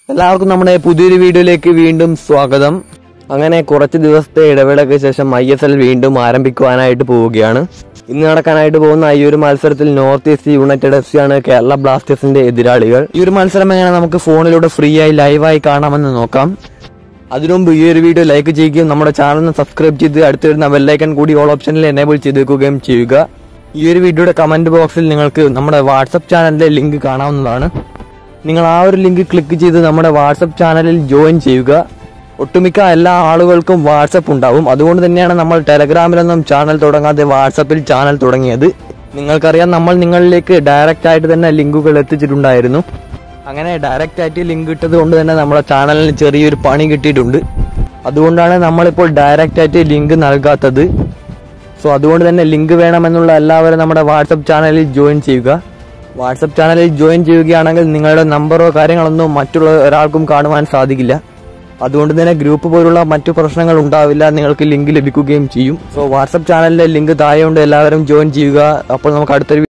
എല്ലാവർക്കും നമ്മുടെ പുതിയൊരു വീഡിയോയിലേക്ക് വീണ്ടും സ്വാഗതം അങ്ങനെ കുറച്ച് ദിവസത്തെ ഇടവേളയ്ക്ക് ശേഷം ഐ എസ് എൽ വീണ്ടും ആരംഭിക്കുവാനായിട്ട് പോവുകയാണ് ഇന്ന് നടക്കാനായിട്ട് പോകുന്ന ഈ ഒരു മത്സരത്തിൽ നോർത്ത് ഈസ്റ്റ് യുണൈറ്റഡ് എഫ് സി ആണ് കേരള ബ്ലാസ്റ്റേഴ്സിന്റെ എതിരാളികൾ ഈ ഒരു മത്സരം എങ്ങനെ നമുക്ക് ഫോണിലൂടെ ഫ്രീ ആയി ലൈവായി കാണാമെന്ന് നോക്കാം അതിനുമുമ്പ് ഈ ഒരു വീഡിയോ ലൈക്ക് ചെയ്യുകയും നമ്മുടെ ചാനൽ സബ്സ്ക്രൈബ് ചെയ്ത് അടുത്ത് വരുന്ന ബെല്ലൈക്കൺ കൂടി ഓൾ ഓപ്ഷനിൽ എനേബിൾ ചെയ്ത് വെക്കുകയും ചെയ്യുക ഈ ഒരു വീഡിയോയുടെ കമന്റ് ബോക്സിൽ നിങ്ങൾക്ക് നമ്മുടെ വാട്സപ്പ് ചാനലിന്റെ ലിങ്ക് കാണാവുന്നതാണ് നിങ്ങൾ ആ ഒരു ലിങ്ക് ക്ലിക്ക് ചെയ്ത് നമ്മുടെ വാട്സപ്പ് ചാനലിൽ ജോയിൻ ചെയ്യുക ഒട്ടുമിക്ക എല്ലാ ആളുകൾക്കും വാട്സപ്പ് ഉണ്ടാവും അതുകൊണ്ട് തന്നെയാണ് നമ്മൾ ടെലഗ്രാമിലൊന്നും ചാനൽ തുടങ്ങാതെ വാട്സപ്പിൽ ചാനൽ തുടങ്ങിയത് നിങ്ങൾക്കറിയാം നമ്മൾ നിങ്ങളിലേക്ക് ഡയറക്റ്റ് ആയിട്ട് തന്നെ ലിങ്കുകൾ എത്തിച്ചിട്ടുണ്ടായിരുന്നു അങ്ങനെ ഡയറക്റ്റ് ആയിട്ട് ലിങ്ക് ഇട്ടത് കൊണ്ട് തന്നെ നമ്മുടെ ചാനലിന് ചെറിയൊരു പണി കിട്ടിയിട്ടുണ്ട് അതുകൊണ്ടാണ് നമ്മളിപ്പോൾ ഡയറക്റ്റ് ആയിട്ട് ലിങ്ക് നൽകാത്തത് സോ അതുകൊണ്ട് തന്നെ ലിങ്ക് വേണമെന്നുള്ള എല്ലാവരും നമ്മുടെ വാട്സപ്പ് ചാനലിൽ ജോയിൻ ചെയ്യുക വാട്സപ്പ് ചാനലിൽ ജോയിൻ ചെയ്യുകയാണെങ്കിൽ നിങ്ങളുടെ നമ്പറോ കാര്യങ്ങളൊന്നും മറ്റുള്ള ഒരാൾക്കും കാണുവാൻ സാധിക്കില്ല അതുകൊണ്ട് തന്നെ ഗ്രൂപ്പ് പോലുള്ള മറ്റു പ്രശ്നങ്ങൾ ഉണ്ടാവില്ല നിങ്ങൾക്ക് ലിങ്ക് ലഭിക്കുകയും ചെയ്യും സോ വാട്സപ്പ് ചാനലിന്റെ ലിങ്ക് താഴെയുണ്ട് എല്ലാവരും ജോയിൻ ചെയ്യുക അപ്പോൾ നമുക്ക് അടുത്തൊരു